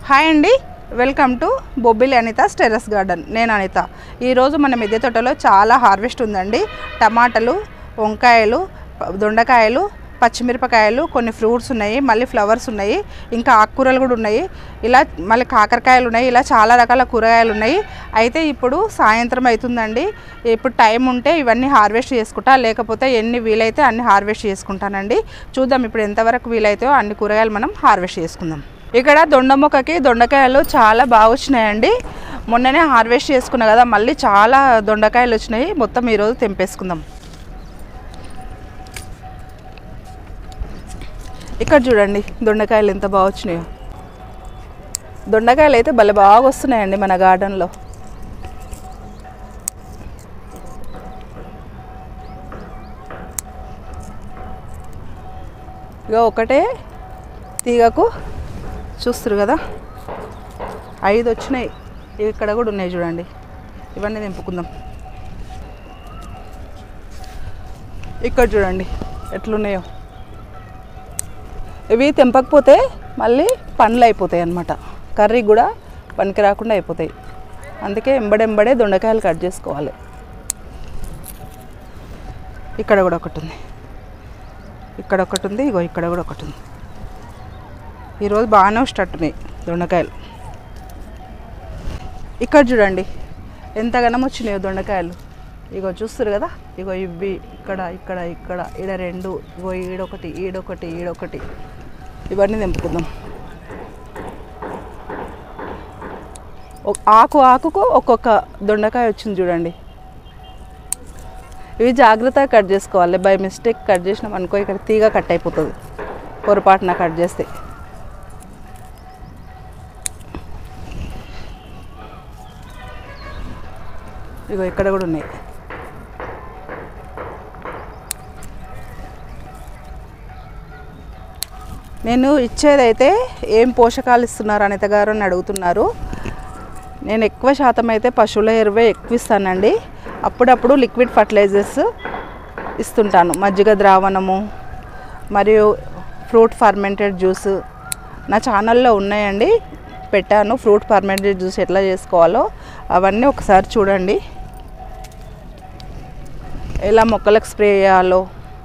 hi అండి welcome to Bobbili Anitha terrace garden నేను అనిత ఈరోజు మన మిద్దె తోటలో చాలా హార్వెస్ట్ ఉందండి టమాటాలు వంకాయలు ప- దొండకాయలు పచ్చిమిరపకాయలు కొన్ని ఫ్రూట్స్ ఉన్నాయి మళ్ళీ ఫ్లవర్స్ ఉన్నాయి ఇంకా ఆకుకూరలు కూడా ఉన్నాయి ఇలా మళ్ళీ కాకరకాయలు ఉన్నాయి ఇలా చాలా రకాల కూరగాయలు ఉన్నాయి అయితే ఇప్పుడు సాయంత్రం అవుతుందండి ఇప్పుడు టైం ఉంటే ఇవన్నీ హార్వెస్ట్ చేసుకుంటా లేకపోతే ఎన్ని వీలైతే అన్ని హార్వెస్ట్ చేసుకుంటానండి చూద్దాం ఇప్పుడు ఎంతవరకు వీలైతాయో అన్ని కూరగాయలు మనం హార్వెస్ట్ చేసుకుందాం ఇక్కడ దొండ మొక్కకి దొండకాయలు చాలా బాగా వచ్చినాయండి మొన్ననే హార్వెస్ట్ చేసుకున్నా కదా మళ్ళీ చాలా దొండకాయలు వచ్చినాయి మొత్తం ఈరోజు తెంపేసుకుందాం ఇక్కడ చూడండి దొండకాయలు ఎంత బాగా వచ్చినాయో దొండకాయలు అయితే భలే బాగా వస్తున్నాయండి మన గార్డెన్లో ఇక ఒకటే తీగకు చూస్తారు కదా ఐదు వచ్చినాయి ఇక్కడ కూడా ఉన్నాయి చూడండి ఇవన్నీ తెంపుకుందాం ఇక్కడ చూడండి ఎట్లున్నాయో ఇవి తెంపకపోతే మళ్ళీ పండ్లు అయిపోతాయి అన్నమాట కర్రీ కూడా పనికి రాకుండా అయిపోతాయి అందుకే ఎంబడెంబడే దొండకాయలు కట్ చేసుకోవాలి ఇక్కడ కూడా ఒకటి ఉంది ఇక్కడ ఒకటి ఉంది ఇగో ఇక్కడ కూడా ఒకటి ఉంది ఈరోజు బాగానే వస్తట్టున్నాయి దొండకాయలు ఇక్కడ చూడండి ఎంతగానం వచ్చినాయో దొండకాయలు ఇగో చూస్తారు కదా ఇగో ఇవి ఇక్కడ ఇక్కడ ఇక్కడ ఈడ రెండు ఇగో ఈడొకటి ఈడొకటి ఈడొకటి ఇవన్నీ తెంపుకుందాం ఒక- ఆకు ఆకుకు ఒక్కొక్క దొండకాయ వచ్చింది చూడండి ఇవి జాగ్రత్తగా కట్ చేసుకోవాలి బై మిస్టేక్ కట్ చేసినాం అనుకో ఇక్కడ తీగ కట్ అయిపోతుంది పొరపాటున కట్ చేస్తే ఇగో ఇక్కడ కూడా ఉన్నాయి నేను ఇచ్చేదైతే ఏం పోషకాలు ఇస్తున్నారు అనిత గారు అని అడుగుతున్నారు నేను ఎక్కువ శాతం అయితే పశువుల ఎరువే ఎక్కువ ఇస్తానండి అప్పుడప్పుడు లిక్విడ్ ఫర్టిలైజర్స్ ఇస్తుంటాను మజ్జిగ ద్రావణము మరియు ఫ్రూట్ ఫర్మెంటెడ్ జ్యూస్ నా ఛానల్లో ఉన్నాయండి పెట్టాను ఫ్రూట్ ఫర్మెంటెడ్ జ్యూస్ ఎట్లా చేసుకోవాలో అవన్నీ ఒకసారి చూడండి ఎలా మొక్కలకు స్ప్రే చేయాలో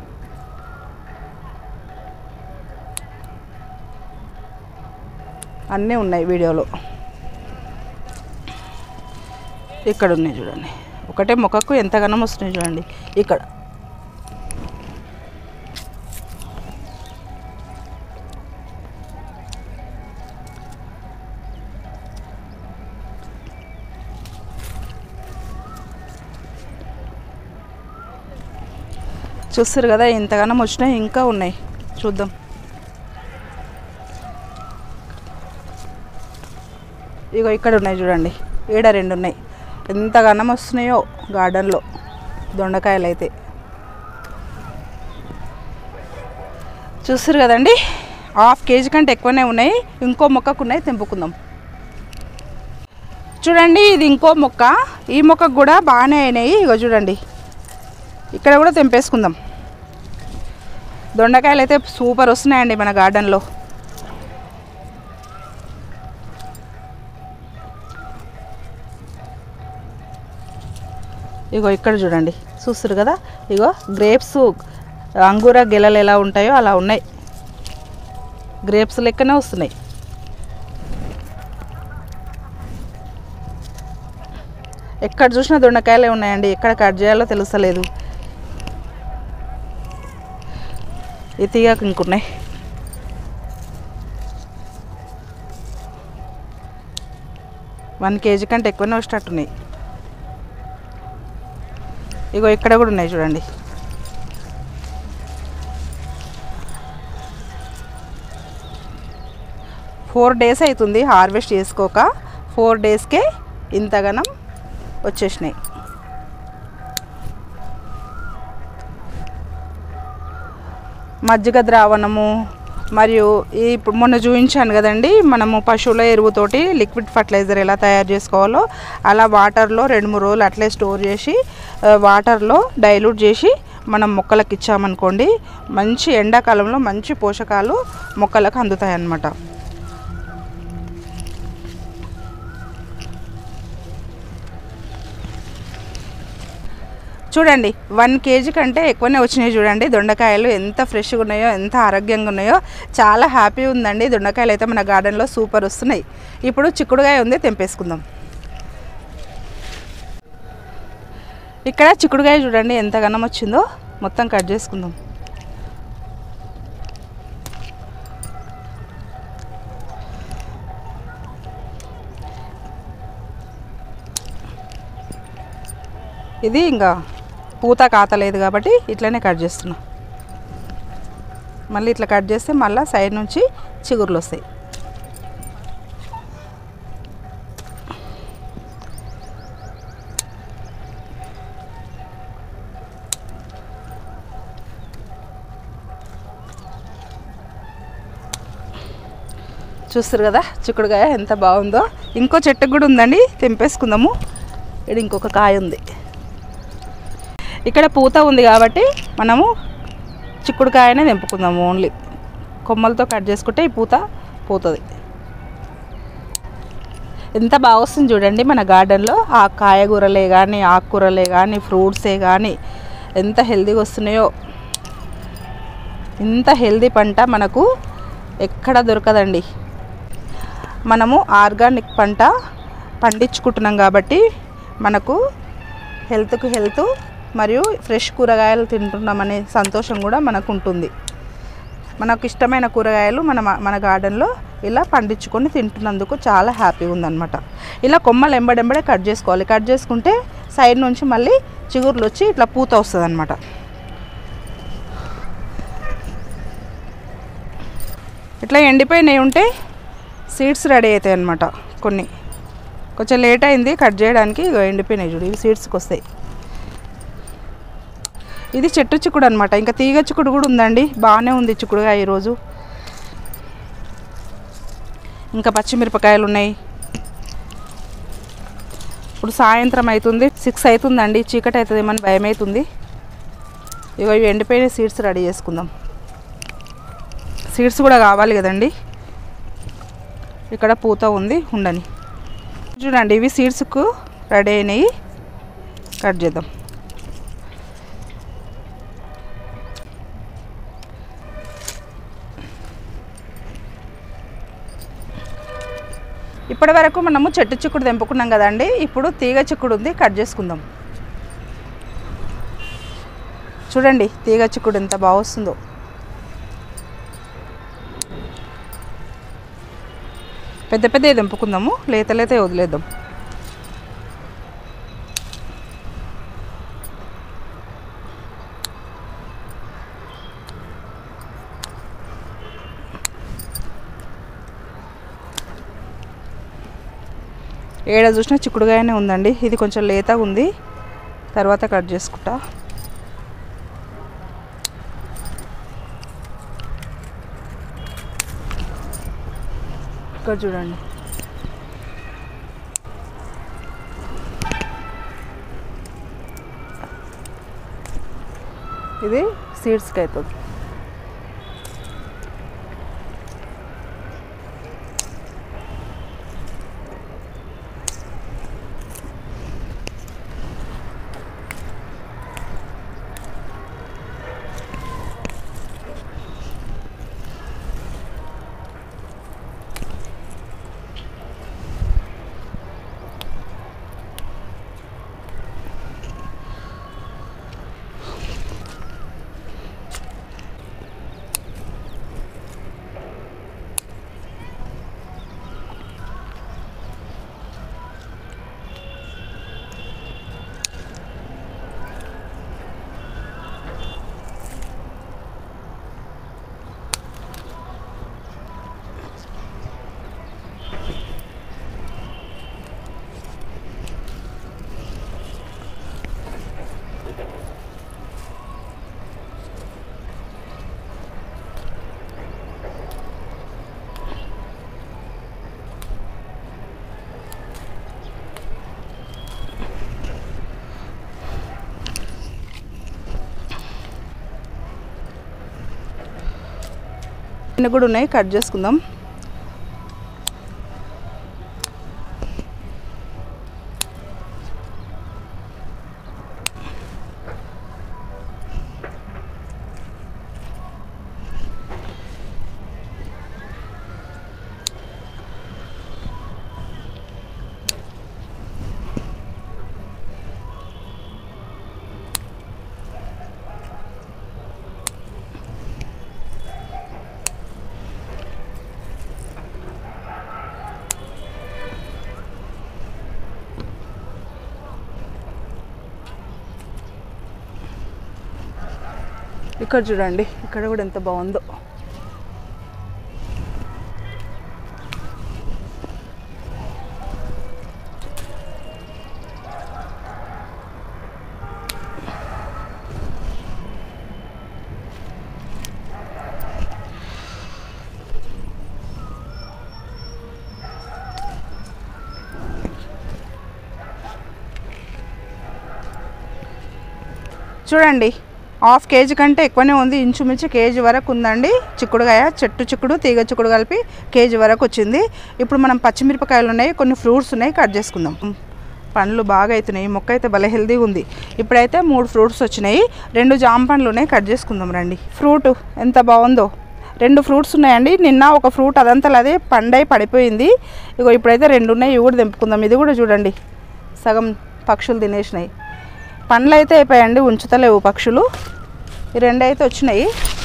అన్నీ ఉన్నాయి వీడియోలో ఇక్కడ ఉన్నాయి చూడండి ఒకటే మొక్కకు ఎంతగానో వస్తున్నాయి చూడండి ఇక్కడ చూస్తారు కదా ఎంతగానో వచ్చినాయి ఇంకా ఉన్నాయి చూద్దాం ఇగో ఇక్కడ ఉన్నాయి చూడండి ఈడ రెండు ఉన్నాయి ఎంతగానం వస్తున్నాయో గార్డెన్లో దొండకాయలు అయితే చూస్తారు కదండి హాఫ్ కేజీ కంటే ఎక్కువనే ఉన్నాయి ఇంకో మొక్కకు ఉన్నాయి తెంపుకుందాం చూడండి ఇది ఇంకో మొక్క ఈ మొక్కకు కూడా బాగానే అయినాయి ఇగో చూడండి ఇక్కడ కూడా తెంపేసుకుందాం దొండకాయలు అయితే సూపర్ వస్తున్నాయండి మన గార్డెన్లో ఇగో ఇక్కడ చూడండి చూస్తారు కదా ఇగో గ్రేప్స్ అంగూర గెలలు ఎలా ఉంటాయో అలా ఉన్నాయి గ్రేప్స్ లెక్కనే వస్తున్నాయి ఎక్కడ చూసినా దొండకాయలే ఉన్నాయండి ఎక్కడ కట్ చేయాలో తెలుస్తలేదు ఈ తీగకు ఇంకున్నాయి వన్ కేజీ కంటే ఎక్కువనే వచ్చేటట్టున్నాయి ఇగో ఇక్కడ కూడా ఉన్నాయి చూడండి ఫోర్ డేస్ అవుతుంది హార్వెస్ట్ చేసుకోక ఫోర్ డేస్కే ఇంతగానం వచ్చేసినాయి మజ్జిగ ద్రావణము మరియు ఈ ఇప్పుడు మొన్న చూపించాను కదండి మనము పశువుల ఎరువుతోటి లిక్విడ్ ఫర్టిలైజర్ ఎలా తయారు చేసుకోవాలో అలా వాటర్లో రెండు మూడు రోజులు అట్లే స్టోర్ చేసి ఆ, వాటర్లో డైల్యూట్ చేసి మనం మొక్కలకు ఇచ్చామనుకోండి మంచి ఎండాకాలంలో మంచి పోషకాలు మొక్కలకు అందుతాయి అన్నమాట చూడండి వన్ కేజీ కంటే ఎక్కువనే వచ్చినాయి చూడండి దొండకాయలు ఎంత ఫ్రెష్గా ఉన్నాయో ఎంత ఆరోగ్యంగా ఉన్నాయో చాలా హ్యాపీ ఉందండి దొండకాయలు అయితే మన గార్డెన్లో సూపర్ వస్తున్నాయి ఇప్పుడు చిక్కుడుకాయ ఉంది తెంపేసుకుందాం ఇక్కడ చిక్కుడుకాయ చూడండి ఎంత గనం వచ్చిందో మొత్తం కట్ చేసుకుందాం ఇది ఇంకా పూత కాతలేదు కాబట్టి ఇట్లనే కట్ చేస్తున్నా మళ్ళీ ఇట్లా కట్ చేస్తే మళ్ళీ సైడ్ నుంచి చిగుర్లు వస్తాయి చూస్తారు కదా చిక్కుడుకాయ ఎంత బాగుందో ఇంకో చెట్టుకు కూడా ఉందండి తెంపేసుకుందాము ఇక్కడ ఇంకొక కాయ ఉంది ఇక్కడ పూత ఉంది కాబట్టి మనము చిక్కుడుకాయనే తెంపుకుందాము ఓన్లీ కొమ్మలతో కట్ చేసుకుంటే ఈ పూత పోతుంది ఎంత బాగా వస్తుంది చూడండి మన గార్డెన్లో ఆ కాయగూరలే కానీ ఆకుకూరలే కానీ ఫ్రూట్సే కానీ ఎంత హెల్తీగా వస్తున్నాయో ఇంత హెల్తీ పంట మనకు ఎక్కడ దొరకదండి మనము ఆర్గానిక్ పంట పండించుకుంటున్నాం కాబట్టి మనకు హెల్త్కు హెల్త్ మరియు ఫ్రెష్ కూరగాయలు తింటున్నామనే సంతోషం కూడా మనకు ఉంటుంది మనకు ఇష్టమైన కూరగాయలు మన మన గార్డెన్లో ఇలా పండించుకొని తింటున్నందుకు చాలా హ్యాపీగా ఉందన్నమాట ఇలా కొమ్మలు ఎంబడెంబడే కట్ చేసుకోవాలి కట్ చేసుకుంటే సైడ్ నుంచి మళ్ళీ చిగుర్లు వచ్చి ఇట్లా పూత వస్తుంది అనమాట ఇట్లా ఎండిపోయినవి ఉంటే సీడ్స్ రెడీ అవుతాయి అన్నమాట కొన్ని కొంచెం లేట్ అయింది కట్ చేయడానికి ఇగో ఎండిపోయినాయి చూడు ఇవి సీడ్స్కి వస్తాయి ఇది చెట్టు చిక్కుడు అనమాట ఇంకా తీగ చిక్కుడు కూడా ఉందండి బాగానే ఉంది చిక్కుడుగా ఈరోజు ఇంకా పచ్చిమిరపకాయలు ఉన్నాయి ఇప్పుడు సాయంత్రం అవుతుంది సిక్స్ అవుతుందండి చీకటి అవుతుందేమని భయం అవుతుంది ఇగో ఇవి ఎండిపోయిన సీడ్స్ రెడీ చేసుకుందాం సీడ్స్ కూడా కావాలి కదండి ఇక్కడ పూత ఉంది ఉండని చూడండి ఇవి సీడ్స్కు రెడీ అయినాయి కట్ చేద్దాం ఇప్పటి వరకు మనము చెట్టు చిక్కుడు తెంపుకున్నాం కదండి ఇప్పుడు తీగ చిక్కుడు ఉంది కట్ చేసుకుందాం చూడండి తీగ చిక్కుడు ఎంత బాగా వస్తుందో పెద్ద పెద్ద తెంపుకుందాము లేత లేత వదిలేద్దాం ఏడ చూసినా చిక్కుడుగాయనే ఉందండి ఇది కొంచెం లేతగా ఉంది తర్వాత కట్ చేసుకుంటా ఇక్కడ చూడండి ఇది సీడ్స్కి అవుతుంది ఇన్ని కూడా ఉన్నాయి కట్ చేసుకుందాం ఇక్కడ చూడండి ఇక్కడ కూడా ఎంత బాగుందో చూడండి హాఫ్ కేజీ కంటే ఎక్కువనే ఉంది ఇంచుమించు కేజీ వరకు ఉందండి చిక్కుడుకాయ చెట్టు చిక్కుడు తీగ చిక్కుడు కలిపి కేజీ వరకు వచ్చింది ఇప్పుడు మనం పచ్చిమిరపకాయలు ఉన్నాయి కొన్ని ఫ్రూట్స్ ఉన్నాయి కట్ చేసుకుందాం పండ్లు బాగా అవుతున్నాయి మొక్క అయితే భలే హెల్తీగా ఉంది ఇప్పుడైతే మూడు ఫ్రూట్స్ వచ్చినాయి రెండు జామ పండ్లు ఉన్నాయి కట్ చేసుకుందాం రండి ఫ్రూట్ ఎంత బాగుందో రెండు ఫ్రూట్స్ ఉన్నాయండి నిన్న ఒక ఫ్రూట్ అదంతా అదే పండై పడిపోయింది ఇగో ఇప్పుడైతే రెండు ఉన్నాయి ఇవి కూడా తెంపుకుందాం ఇది కూడా చూడండి సగం పక్షులు తినేసినాయి పండ్లు అయితే అయిపోయాయండి ఉంచుతలేవు పక్షులు ఈ రెండు అయితే వచ్చినాయి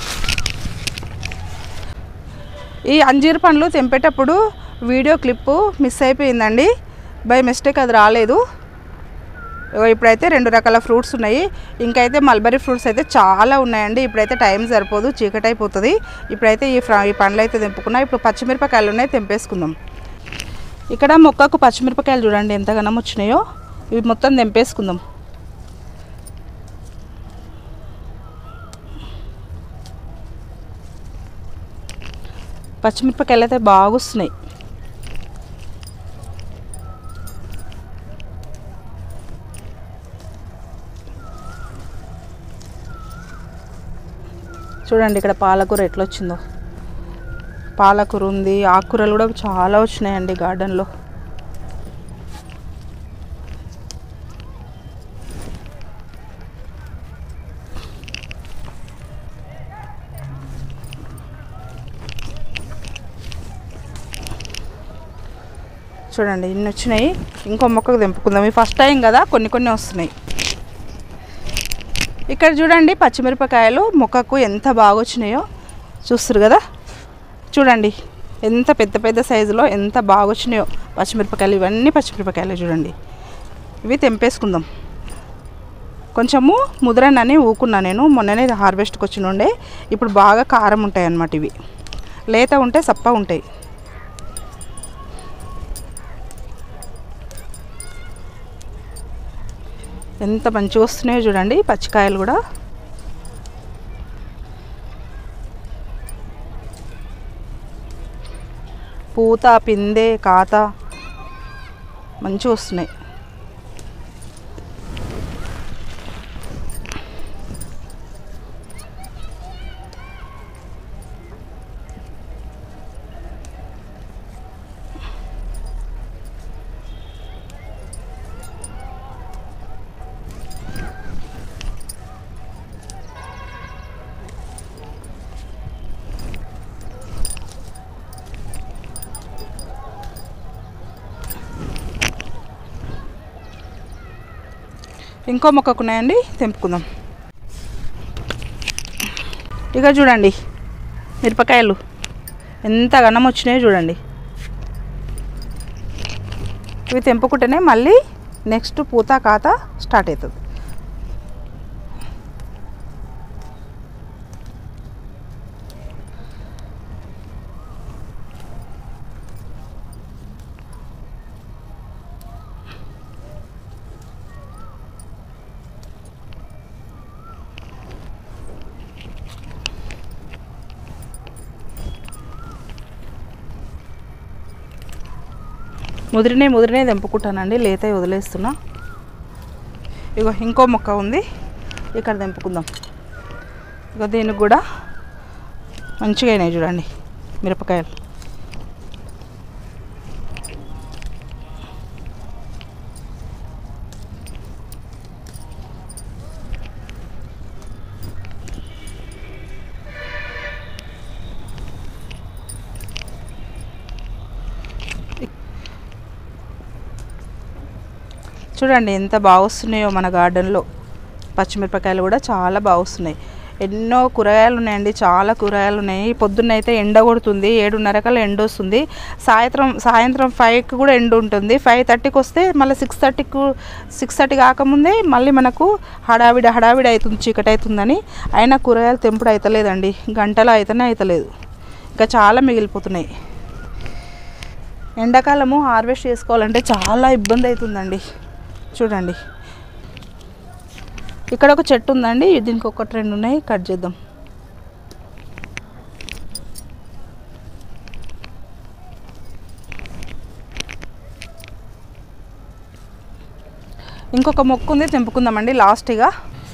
ఈ అంజీర్ పండ్లు తెంపేటప్పుడు వీడియో క్లిప్పు మిస్ అయిపోయిందండి బై మిస్టేక్ అది రాలేదు ఇగో ఇప్పుడైతే రెండు రకాల ఫ్రూట్స్ ఉన్నాయి ఇంకైతే మల్బరీ ఫ్రూట్స్ అయితే చాలా ఉన్నాయండి ఇప్పుడైతే టైం సరిపోదు చీకటి అయిపోతుంది ఇప్పుడైతే ఈ ఫ్రా ఈ పండ్లు అయితే తెంపుకున్నా ఇప్పుడు పచ్చిమిరపకాయలు ఉన్నాయి తెంపేసుకుందాం ఇక్కడ మొక్కకు పచ్చిమిరపకాయలు చూడండి ఎంత ఘనం వచ్చినాయో ఇవి మొత్తం తెంపేసుకుందాం పచ్చిమిరపకాయలు అయితే బాగా వస్తున్నాయి చూడండి ఇక్కడ పాలకూర ఎట్లా వచ్చిందో పాలకూర ఉంది ఆకుకూరలు కూడా చాలా వచ్చినాయండి గార్డెన్లో చూడండి ఇన్ని వచ్చినాయి ఇంకో మొక్కకు తెంపుకుందాం ఇవి ఫస్ట్ టైం కదా కొన్ని కొన్ని వస్తున్నాయి ఇక్కడ చూడండి పచ్చిమిరపకాయలు మొక్కకు ఎంత బాగా వచ్చినాయో చూస్తారు కదా చూడండి ఎంత పెద్ద పెద్ద సైజులో ఎంత బాగా వచ్చినాయో పచ్చిమిరపకాయలు ఇవన్నీ పచ్చిమిరపకాయలు చూడండి ఇవి తెంపేసుకుందాం కొంచెము ముద్రనని ఊకున్నా నేను మొన్ననే హార్వెస్ట్కి వచ్చి ఉండే ఇప్పుడు బాగా కారం ఉంటాయి అన్నమాట ఇవి లేత ఉంటే సప్ప ఉంటాయి ఎంత మంచిగా వస్తున్నాయో చూడండి పచ్చికాయలు కూడా పూత పిందె కాత మంచిగా వస్తున్నాయి ఇంకో మొక్కకు ఉన్నాయండి తెంపుకుందాం ఇక చూడండి మిరపకాయలు ఎంత గనం వచ్చినాయో చూడండి ఇవి తెంపుకుంటేనే మళ్ళీ నెక్స్ట్ పూత కాత స్టార్ట్ అవుతుంది ముదిరినే ముదిరినే తెంపుకుంటానండి లేత వదిలేస్తున్నా ఇగో ఇంకో మొక్క ఉంది ఇక్కడ తెంపుకుందాం ఇగో దీనికి కూడా మంచిగా అయినాయి చూడండి మిరపకాయలు చూడండి ఎంత బాగా వస్తున్నాయో మన గార్డెన్లో పచ్చిమిరపకాయలు కూడా చాలా బాగా వస్తున్నాయి ఎన్నో కూరగాయలు ఉన్నాయండి చాలా కూరగాయలు ఉన్నాయి పొద్దున్న అయితే ఎండ కొడుతుంది ఏడున్నర కల్లా ఎండ వస్తుంది సాయంత్రం సాయంత్రం ఫైవ్కి కూడా ఎండ ఉంటుంది ఫైవ్ థర్టీకి వస్తే మళ్ళీ సిక్స్ థర్టీకి సిక్స్ థర్టీ కాకముందే మళ్ళీ మనకు హడావిడి హడావిడి అవుతుంది చీకటి అవుతుందని అయినా కూరగాయలు తెంపుడు అవుతలేదండి గంటలో అయితేనే అవుతలేదు ఇంకా చాలా మిగిలిపోతున్నాయి ఎండాకాలము హార్వెస్ట్ చేసుకోవాలంటే చాలా ఇబ్బంది అవుతుందండి చూడండి ఇక్కడ ఒక చెట్టు ఉందండి దీనికి ఒకటి రెండు ఉన్నాయి కట్ చేద్దాం ఇంకొక మొక్క ఉంది తెంపుకుందామండి లాస్ట్గా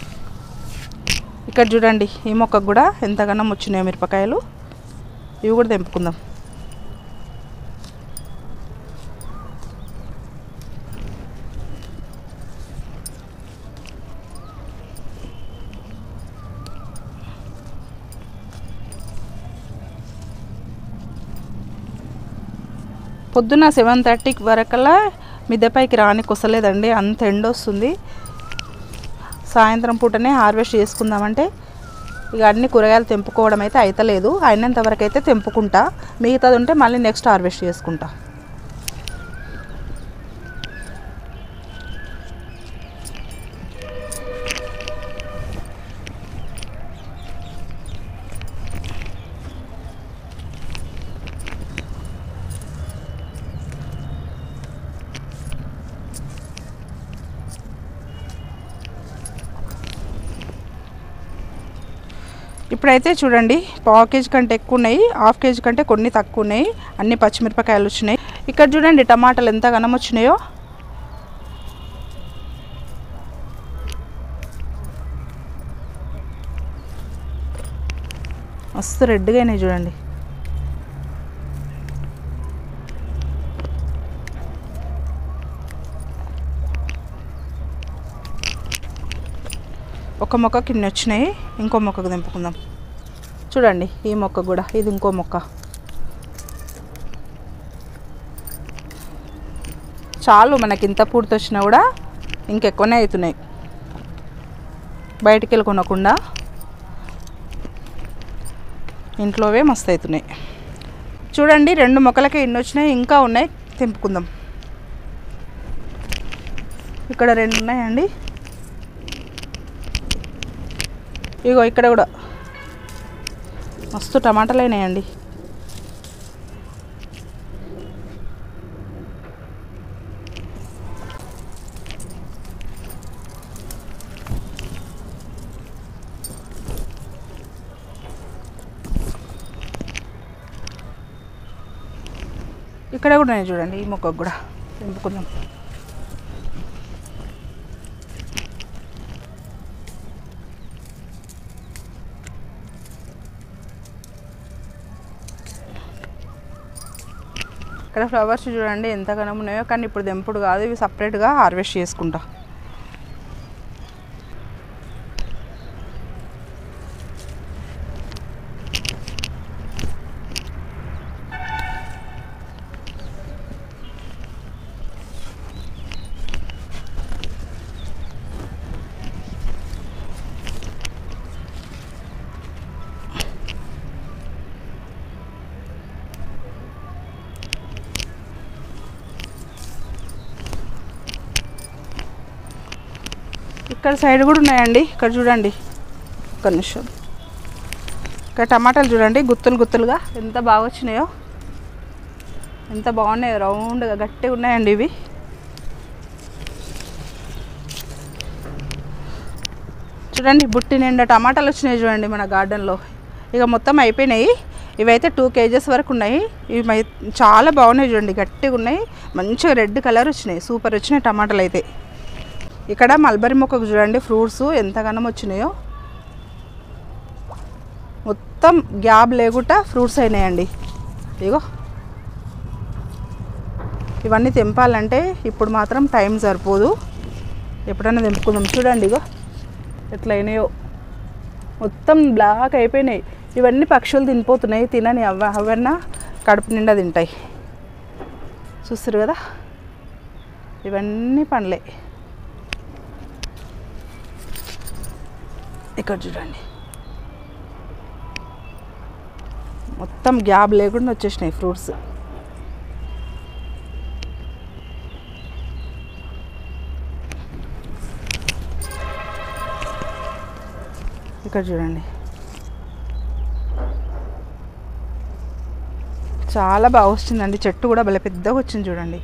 ఇక్కడ చూడండి ఈ మొక్కకు కూడా ఎంతగానో వచ్చినాయో మిరపకాయలు ఇవి కూడా తెంపుకుందాం పొద్దున్న సెవెన్ థర్టీకి వరకల్లా మిద్దెపైకి రానికి వస్తలేదండి అంత ఎండ వస్తుంది సాయంత్రం పూటనే హార్వెస్ట్ చేసుకుందామంటే ఇక అన్ని కూరగాయలు తెంపుకోవడం అయితే అయితలేదు అయినంత వరకు అయితే తెంపుకుంటా మిగతాది ఉంటే మళ్ళీ నెక్స్ట్ హార్వెస్ట్ చేసుకుంటా ఇప్పుడైతే చూడండి పావు కేజీ కంటే ఎక్కువ ఉన్నాయి హాఫ్ కేజీ కంటే కొన్ని తక్కువ ఉన్నాయి అన్ని పచ్చిమిరపకాయలు వచ్చినాయి ఇక్కడ చూడండి టమాటాలు ఎంత ఘనం వచ్చినాయో మస్తు రెడ్గా అయినాయి చూడండి ఒక మొక్కకి ఇన్ని వచ్చినాయి ఇంకో మొక్కకు దింపుకుందాం చూడండి ఈ మొక్క కూడా ఇది ఇంకో మొక్క చాలు మనకి ఇంత పూర్తి వచ్చినా కూడా ఇంకెక్కువనే అవుతున్నాయి బయటికి వెళ్ళి కొనకుండా ఇంట్లోవే మస్తు అవుతున్నాయి చూడండి రెండు మొక్కలకి ఇన్ని వచ్చినాయి ఇంకా ఉన్నాయి తెంపుకుందాం ఇక్కడ రెండు ఉన్నాయండి ఇగో ఇక్కడ కూడా మస్తు టమాటాలు అయినాయండి ఇక్కడ కూడా ఉన్నాయి చూడండి ఈ మొక్కకు కూడా తెంపుకుందాం ఇక్కడ ఫ్లవర్స్ చూడండి ఎంత ఘనం ఉన్నాయో కానీ ఇప్పుడు దెంపుడు కాదు ఇవి సపరేట్గా హార్వెస్ట్ చేసుకుంటా ఇక్కడ సైడ్ కూడా ఉన్నాయండి ఇక్కడ చూడండి ఒక్క నిమిషం ఇక్కడ టమాటాలు చూడండి గుత్తులు గుత్తులుగా ఎంత బాగా వచ్చినాయో ఎంత బాగున్నాయో రౌండ్గా గట్టిగా ఉన్నాయండి ఇవి చూడండి బుట్టి నిండా టమాటాలు వచ్చినాయి చూడండి మన గార్డెన్లో ఇక మొత్తం అయిపోయినాయి ఇవైతే టూ కేజెస్ వరకు ఉన్నాయి ఇవి మై చాలా బాగున్నాయి చూడండి గట్టిగా ఉన్నాయి మంచిగా రెడ్ కలర్ వచ్చినాయి సూపర్ వచ్చినాయి టమాటాలు అయితే ఇక్కడ మల్బరీ మొక్కకు చూడండి ఫ్రూట్స్ ఎంతగానో వచ్చినాయో మొత్తం గ్యాప్ లేకుండా ఫ్రూట్స్ అయినాయండి ఇగో ఇవన్నీ తెంపాలంటే ఇప్పుడు మాత్రం టైం సరిపోదు ఎప్పుడైనా తెంపుకుందాం చూడండి ఇగో ఎట్లా అయినాయో మొత్తం బ్లాక్ అయిపోయినాయి ఇవన్నీ పక్షులు తినిపోతున్నాయి తినని అవ అవన్నా కడుపు నిండా తింటాయి చూస్తారు కదా ఇవన్నీ పండ్లే ఇక్కడ చూడండి మొత్తం గ్యాప్ లేకుండా వచ్చేసినాయి ఫ్రూట్స్ ఇక్కడ చూడండి చాలా బాగా వస్తుందండి చెట్టు కూడా భలే పెద్దగా వచ్చింది చూడండి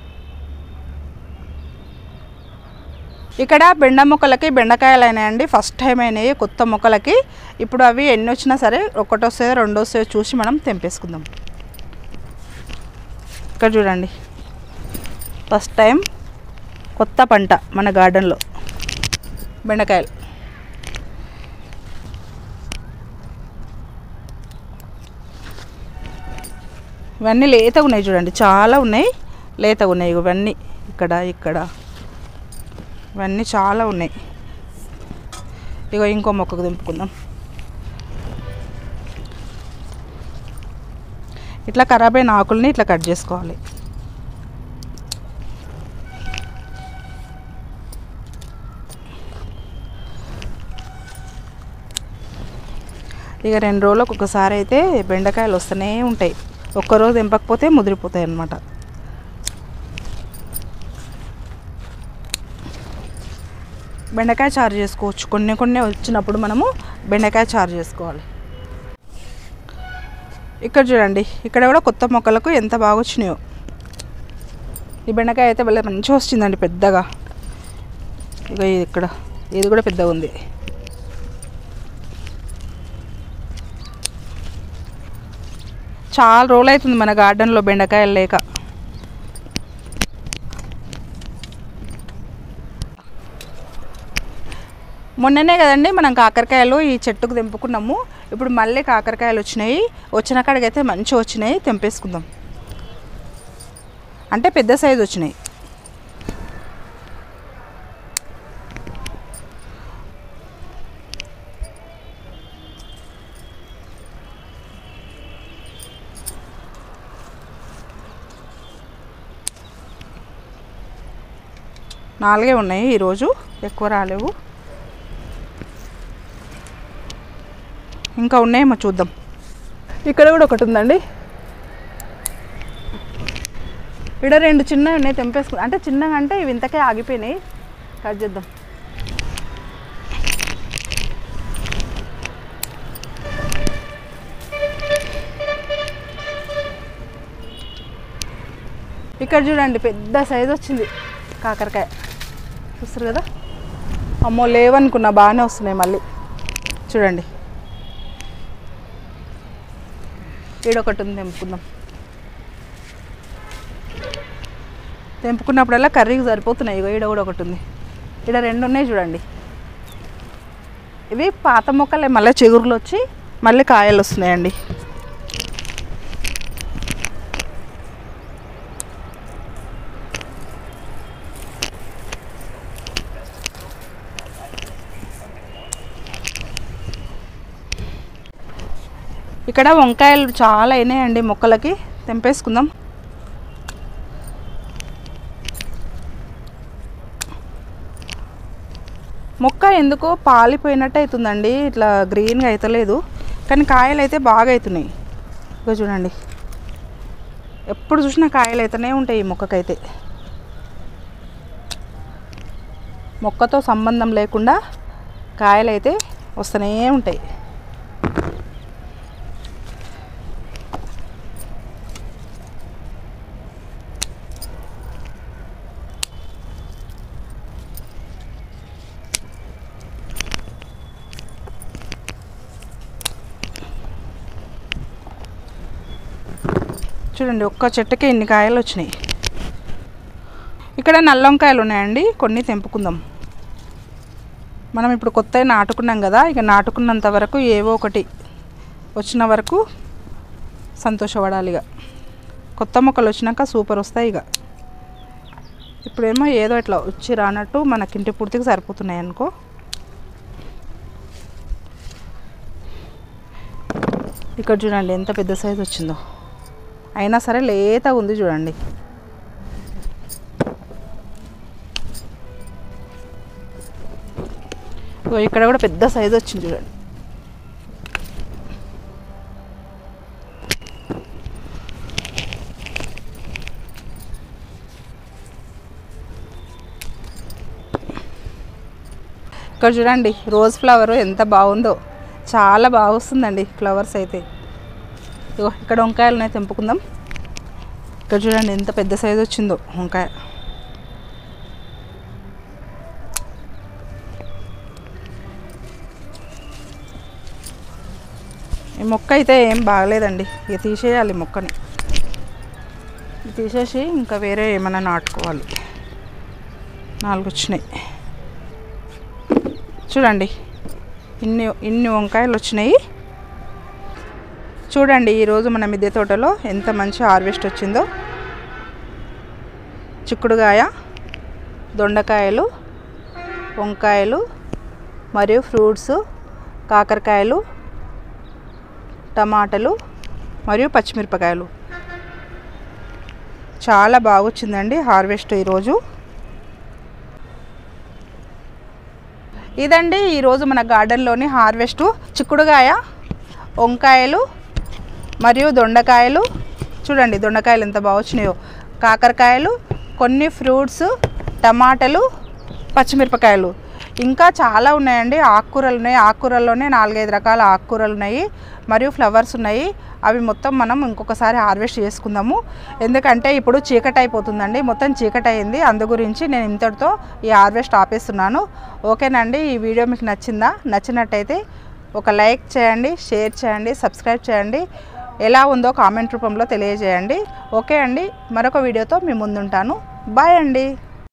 ఇక్కడ బెండ మొక్కలకి బెండకాయలు అయినాయండి ఫస్ట్ టైం అయినాయి కొత్త మొక్కలకి ఇప్పుడు అవి ఎన్ని వచ్చినా సరే ఒకటి వస్తాయో రెండు వస్తాయో చూసి మనం తెంపేసుకుందాం ఇక్కడ చూడండి ఫస్ట్ టైం కొత్త పంట మన గార్డెన్లో బెండకాయలు ఇవన్నీ లేతగా ఉన్నాయి చూడండి చాలా ఉన్నాయి లేతగా ఉన్నాయి ఇవన్నీ ఇక్కడ ఇక్కడ ఇవన్నీ చాలా ఉన్నాయి ఇగో ఇంకో మొక్కకు దింపుకుందాం ఇట్లా ఖరాబ్ అయిన ఆకుల్ని ఇట్లా కట్ చేసుకోవాలి ఇక రెండు రోజులకు ఒకసారి అయితే బెండకాయలు వస్తూనే ఉంటాయి ఒక్కరోజు తెంపకపోతే ముదిరిపోతాయి అన్నమాట బెండకాయ చారు చేసుకోవచ్చు కొన్ని కొన్ని వచ్చినప్పుడు మనము బెండకాయ చారు చేసుకోవాలి ఇక్కడ చూడండి ఇక్కడ కూడా కొత్త మొక్కలకు ఎంత బాగా వచ్చినాయో ఈ బెండకాయ అయితే భలే మంచిగా వచ్చిందండి పెద్దగా ఇక ఇది ఇక్కడ ఇది కూడా పెద్దగా ఉంది చాలా రోజులు అవుతుంది మన గార్డెన్లో బెండకాయలు లేక మొన్ననే కదండి మనం కాకరకాయలు ఈ చెట్టుకు తెంపుకున్నాము ఇప్పుడు మళ్ళీ కాకరకాయలు వచ్చినాయి వచ్చిన కాడికైతే మంచిగా వచ్చినాయి తెంపేసుకుందాం అంటే పెద్ద సైజు వచ్చినాయి నాలుగే ఉన్నాయి ఈరోజు ఎక్కువ రాలేవు ఇంకా ఉన్నాయేమో చూద్దాం ఇక్కడ కూడా ఒకటి ఉందండి ఇక్కడ రెండు చిన్నవి ఉన్నాయి తెంపేసుకు అంటే చిన్నగా అంటే ఇవి ఇంతకే ఆగిపోయినాయి కట్ చేద్దాం ఇక్కడ చూడండి పెద్ద సైజు వచ్చింది కాకరకాయ చూస్తారు కదా అమ్మో లేవనుకున్నా బాగానే వస్తున్నాయి మళ్ళీ చూడండి ఈడొకటి ఉంది తెంపుకుందాం తెంపుకున్నప్పుడల్లా కర్రీకి సరిపోతున్నాయి ఇగో ఈడ కూడా ఒకటి ఉంది ఈడ రెండు ఉన్నాయి చూడండి ఇవి పాత మొక్కలే మళ్ళీ చిగురులు వచ్చి మళ్ళీ కాయలు వస్తున్నాయండి ఇక్కడ వంకాయలు చాలా అయినాయండి మొక్కలకి తెంపేసుకుందాం మొక్క ఎందుకో పాలిపోయినట్టు అవుతుందండి ఇట్లా గ్రీన్గా అవుతలేదు కానీ కాయలు అయితే బాగా అవుతున్నాయి ఇగో చూడండి ఎప్పుడు చూసినా కాయలు అయితేనే ఉంటాయి ఈ మొక్కకైతే మొక్కతో సంబంధం లేకుండా కాయలు అయితే వస్తూనే ఉంటాయి చూడండి ఒక్క చెట్టుకే ఇన్ని కాయలు వచ్చినాయి ఇక్కడ నల్ల వంకాయలు ఉన్నాయండి కొన్ని తెంపుకుందాం మనం ఇప్పుడు కొత్తవి నాటుకున్నాం కదా ఇక నాటుకున్నంత వరకు ఏవో ఒకటి వచ్చిన వరకు సంతోషపడాలి ఇక కొత్త మొక్కలు వచ్చినాక సూపర్ వస్తాయి ఇక ఇప్పుడేమో ఏదో ఇట్లా వచ్చి రానట్టు మనకింటి పూర్తికి సరిపోతున్నాయి అనుకో ఇక్కడ చూడండి ఎంత పెద్ద సైజు వచ్చిందో అయినా సరే లేతగా ఉంది చూడండి ఇగో ఇక్కడ కూడా పెద్ద సైజు వచ్చింది చూడండి ఇక్కడ చూడండి రోజ్ ఫ్లవర్ ఎంత బాగుందో చాలా బాగా వస్తుందండి ఫ్లవర్స్ అయితే ఇగో ఇక్కడ వంకాయలు ఉన్నాయి తెంపుకుందాం ఇక్కడ చూడండి ఎంత పెద్ద సైజు వచ్చిందో వంకాయ ఈ మొక్క అయితే ఏం బాగలేదండి ఇక తీసేయాలి ఈ మొక్కని ఇది తీసేసి ఇంకా వేరే ఏమైనా నాటుకోవాలి నాలుగు వచ్చినాయి చూడండి ఇన్ని ఇన్ని వంకాయలు వచ్చినాయి చూడండి ఈరోజు మన మిద్దె తోటలో ఎంత మంచి హార్వెస్ట్ వచ్చిందో చిక్కుడుగాయ దొండకాయలు వంకాయలు మరియు ఫ్రూట్స్ కాకరకాయలు టమాటాలు మరియు పచ్చిమిరపకాయలు చాలా బాగా వచ్చిందండి హార్వెస్ట్ ఈరోజు ఇదండి ఈరోజు మన గార్డెన్లోని హార్వెస్ట్ చిక్కుడుగాయ వంకాయలు మరియు దొండకాయలు చూడండి దొండకాయలు ఎంత బాగా వచ్చినాయో కాకరకాయలు కొన్ని ఫ్రూట్స్ టమాటాలు పచ్చిమిరపకాయలు ఇంకా చాలా ఉన్నాయండి ఆకుకూరలు ఉన్నాయి ఆకుకూరల్లోనే నాలుగైదు రకాల ఆకుకూరలు ఉన్నాయి మరియు ఫ్లవర్స్ ఉన్నాయి అవి మొత్తం మనం ఇంకొకసారి హార్వెస్ట్ చేసుకుందాము ఎందుకంటే ఇప్పుడు చీకటి అయిపోతుందండి మొత్తం చీకటి అయింది అందు గురించి నేను ఇంతటితో ఈ హార్వెస్ట్ ఆపేస్తున్నాను ఓకేనండి ఈ వీడియో మీకు నచ్చిందా నచ్చినట్టయితే ఒక లైక్ చేయండి షేర్ చేయండి సబ్స్క్రైబ్ చేయండి ఎలా ఉందో కామెంట్ రూపంలో తెలియజేయండి ఓకే అండి మరొక వీడియోతో మీ ముందుంటాను బాయ్ అండి